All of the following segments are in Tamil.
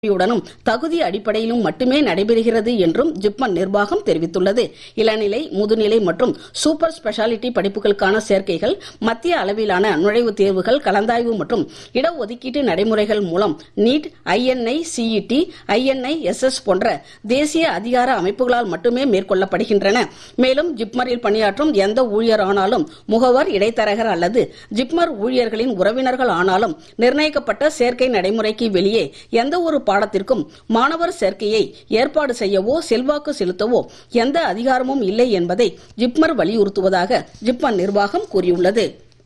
உடனும் தகுதி அடிப்படையிலும் மட்டுமே நடைபெறுகிறது என்றும் ஜிப்மர் நிர்வாகம் தெரிவித்துள்ளது இளநிலை முதுநிலை மற்றும் சூப்பர் ஸ்பெஷாலிட்டி படிப்புகளுக்கான சேர்க்கைகள் மத்திய அளவிலான நுழைவுத் தேர்வுகள் கலந்தாய்வு மற்றும் இடஒதுக்கீட்டு நடைமுறைகள் மூலம் NEET INI CET INI SS போன்ற தேசிய அதிகார அமைப்புகளால் மட்டுமே மேற்கொள்ளப்படுகின்றன மேலும் ஜிப்மரில் பணியாற்றும் எந்த ஊழியர் ஆனாலும் முகவர் இடைத்தரகர் அல்லது ஜிப்மர் ஊழியர்களின் உறவினர்கள் ஆனாலும் நிர்ணயிக்கப்பட்ட சேர்க்கை நடைமுறைக்கு வெளியே எந்த ஒரு பாடத்திற்கும் மாணவர் சேர்க்கையை ஏற்பாடு செய்யவோ செல்வாக்கு செலுத்தவோ எந்த அதிகாரமும் இல்லை என்பதை ஜிப்மர் வலியுறுத்துவதாக ஜிப்மர் நிர்வாகம் கூறியுள்ளது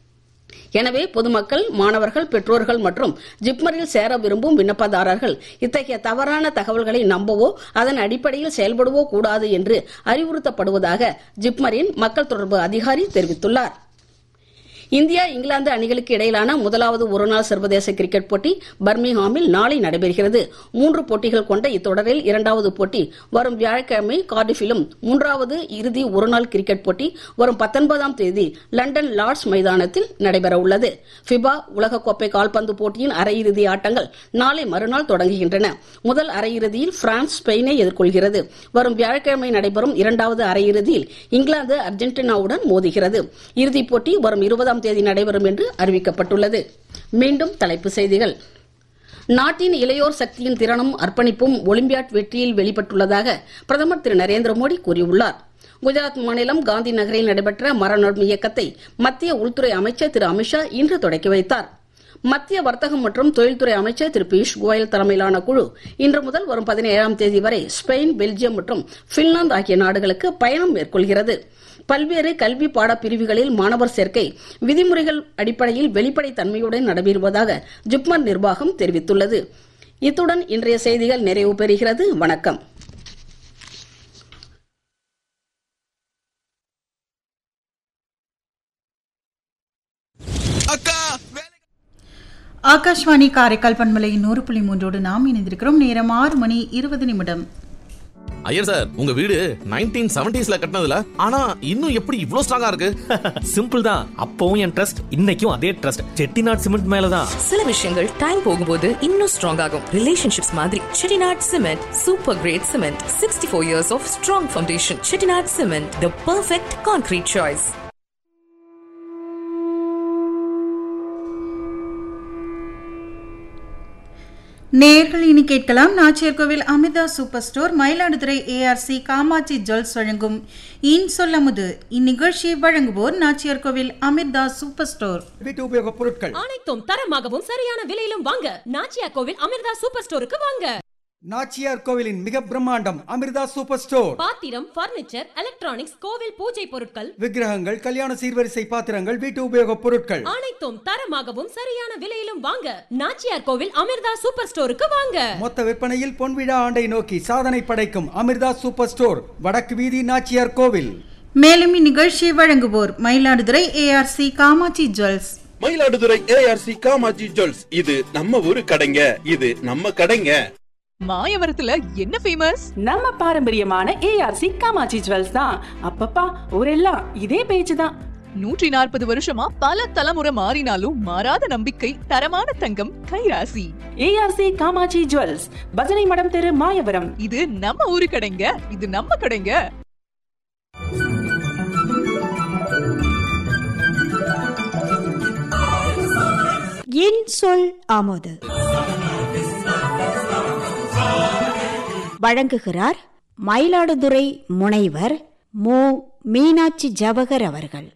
எனவே பொதுமக்கள் மாணவர்கள் பெற்றோர்கள் மற்றும் ஜிப்மரில் சேர விரும்பும் விண்ணப்பதாரர்கள் இத்தகைய தவறான தகவல்களை நம்பவோ அதன் அடிப்படையில் செயல்படவோ கூடாது என்று அறிவுறுத்தப்படுவதாக ஜிப்மரின் மக்கள் தொடர்பு அதிகாரி தெரிவித்துள்ளார் இந்தியா இங்கிலாந்து அணிகளுக்கு இடையிலான முதலாவது ஒருநாள் சர்வதேச கிரிக்கெட் போட்டி பர்மிங்ஹாமில் நாளை நடைபெறுகிறது மூன்று போட்டிகள் கொண்ட இத்தொடரில் இரண்டாவது போட்டி வரும் வியாழக்கிழமை கார்டிஃபிலும் மூன்றாவது இறுதி ஒருநாள் கிரிக்கெட் போட்டி வரும் பத்தொன்பதாம் தேதி லண்டன் லார்ட்ஸ் மைதானத்தில் நடைபெறவுள்ளது ஃபிபா உலகக்கோப்பை கால்பந்து போட்டியின் அரையிறுதி ஆட்டங்கள் நாளை மறுநாள் தொடங்குகின்றன முதல் அரையிறுதியில் பிரான்ஸ் ஸ்பெயினை எதிர்கொள்கிறது வரும் வியாழக்கிழமை நடைபெறும் இரண்டாவது அரையிறுதியில் இங்கிலாந்து அர்ஜென்டினாவுடன் மோதுகிறது இறுதிப் போட்டி வரும் இருபதாம் தேதி நடைபெறும் என்று அறிவிக்கப்பட்டுள்ளது மீண்டும் தலைப்புச் செய்திகள் நாட்டின் இளையோர் சக்தியின் திறனும் அர்ப்பணிப்பும் ஒலிம்பியாட் வெற்றியில் வெளிப்பட்டுள்ளதாக பிரதமர் திரு நரேந்திர மோடி கூறியுள்ளார் குஜராத் மாநிலம் காந்தி நகரில் நடைபெற்ற மரம் இயக்கத்தை மத்திய உள்துறை அமைச்சர் திரு அமித்ஷா இன்று தொடக்கி வைத்தார் மத்திய வர்த்தகம் மற்றும் தொழில்துறை அமைச்சர் திரு பியூஷ் கோயல் தலைமையிலான குழு இன்று முதல் வரும் பதினேழாம் தேதி வரை ஸ்பெயின் பெல்ஜியம் மற்றும் பின்லாந்து ஆகிய நாடுகளுக்கு பயணம் மேற்கொள்கிறது பல்வேறு கல்வி பாட பிரிவுகளில் மாணவர் சேர்க்கை விதிமுறைகள் அடிப்படையில் வெளிப்படை தன்மையுடன் நடைபெறுவதாக ஜிப்மர் நிர்வாகம் தெரிவித்துள்ளது இத்துடன் இன்றைய செய்திகள் நிறைவு பெறுகிறது வணக்கம் அக்கா வேலை ஆகாஷ்வாணி காரைக்கால் பண்பலை நூறு புள்ளி மூன்றோடு நாம் இணைந்திருக்கிறோம் நேரம் ஆறு மணி இருபது நிமிடம் ஐயர் சார் உங்க வீடு நைன்டீன் செவன்டிஸ்ல கட்டினதுல ஆனா இன்னும் எப்படி இவ்ளோ ஸ்ட்ராங்கா இருக்கு சிம்பிள் தான் அப்பவும் என் ட்ரஸ்ட் இன்னைக்கும் அதே ட்ரஸ்ட் செட்டிநாட் சிமெண்ட் மேலதான் சில விஷயங்கள் டைம் போகும்போது இன்னும் ஸ்ட்ராங் ஆகும் ரிலேஷன்ஷிப்ஸ் மாதிரி Chettinad cement super great cement sixty four years of strong foundation Chettinad cement the perfect concrete choice நேர்கள் இனி கேட்கலாம் Nachiyar Kovil Amirtha super store Mayiladuthurai ARC Kamatchi jewels வழங்கும் இன் சொல்லமுது இந்நிகழ்ச்சியை வழங்குவோர் நாச்சியார் கோவில் அமிர்தா சூப்பர் ஸ்டோர் வீட்டு உபயோகப் பொருட்கள் அனைத்தும் தரமாகவும் சரியான விலையிலும் வாங்க நாச்சியா கோவில் அமிர்தா சூப்பர் ஸ்டோருக்கு வாங்க நாச்சியார் கோவிலின் மிக பிரம்மாண்டம் அமிர்தா சூப்பர் ஸ்டோர் பாத்திரம் பர்னிச்சர் எலக்ட்ரானிக்ஸ் கோவில் பூஜை பொருட்கள் விக்கிரகங்கள் கல்யாண சீர்வரிசை பாத்திரங்கள் வீட்டு உபயோகப் பொருட்கள் அனைத்தும் தரமாகவும் சரியான விலையிலும் வாங்க நாச்சியார் கோவில் அமிர்தா சூப்பர் ஸ்டோருக்கு வாங்க மொத்த விற்பனையில் பொன்விழா ஆண்டை நோக்கி சாதனை படைக்கும் அமிர்தா சூப்பர் ஸ்டோர் வடக்கு வீதி நாச்சியார் கோவில் மேலும் இந்நிகழ்ச்சியை வழங்குவோர் Mayiladuthurai ARC Kamatchi jewels Mayiladuthurai ARC Kamatchi jewels இது நம்ம ஊரு கடைங்க இது நம்ம கடைங்க மாயவரத்துல என்ன ஃபேமஸ் நம்ம பாரம்பரியமான ஏஆர்சி காமாட்சி ஜுவல்ஸ் தான் அப்பப்பா ஊரெல்லாம் இதே பேச்சு தான் நூற்றி நாற்பது வருஷமா பல தலைமுறை மாறினாலும் மாறாத நம்பிக்கை தரமான தங்கம் கைராசி ஏஆர்சி காமாட்சி ஜுவல்ஸ் பஜனை மடம் தெரு மாயவரம் இது நம்ம ஊரு கடைங்க இது நம்ம கடைங்க என் சொல் ஆமோது வழங்குகிறார் மயிலாடுதுறை முனைவர் மு மீனாட்சி ஜவஹர் அவர்கள்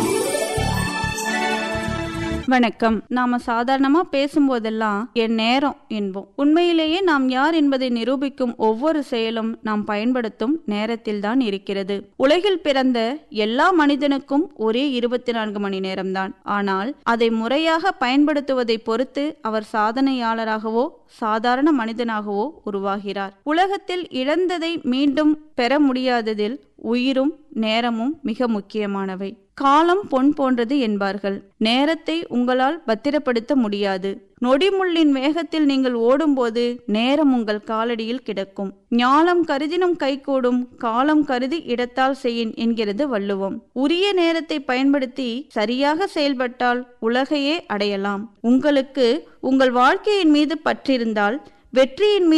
வணக்கம் நாம சாதாரணமா பேசும்போதெல்லாம் என் நேரம் என்போம் உண்மையிலேயே நாம் யார் என்பதை நிரூபிக்கும் ஒவ்வொரு செயலும் நாம் பயன்படுத்தும் நேரத்தில்தான் இருக்கிறது உலகில் பிறந்த எல்லா மனிதனுக்கும் ஒரே இருபத்தி நான்கு மணி நேரம்தான் ஆனால் அதை முறையாக பயன்படுத்துவதை பொறுத்து அவர் சாதனையாளராகவோ சாதாரண மனிதனாகவோ உருவாகிறார் உலகத்தில் இழந்ததை மீண்டும் பெற முடியாததில் உயிரும் நேரமும் மிக முக்கியமானவை காலம் பொன் போன்றது என்பார்கள் நேரத்தை உங்களால் பத்திரப்படுத்த முடியாது நொடிமுள்ளின் வேகத்தில் நீங்கள் ஓடும்போது நேரம் உங்கள் காலடியில் கிடக்கும் ஞாலம் கருதினும் கைகூடும் காலம் கருதி இடத்தால் செய்யின் என்கிறது வள்ளுவம் உரிய நேரத்தை பயன்படுத்தி சரியாக செயல்பட்டால் உலகையே அடையலாம் உங்களுக்கு உங்கள் வாழ்க்கையின் மீது பற்றிருந்தால் வெற்றியின் மீது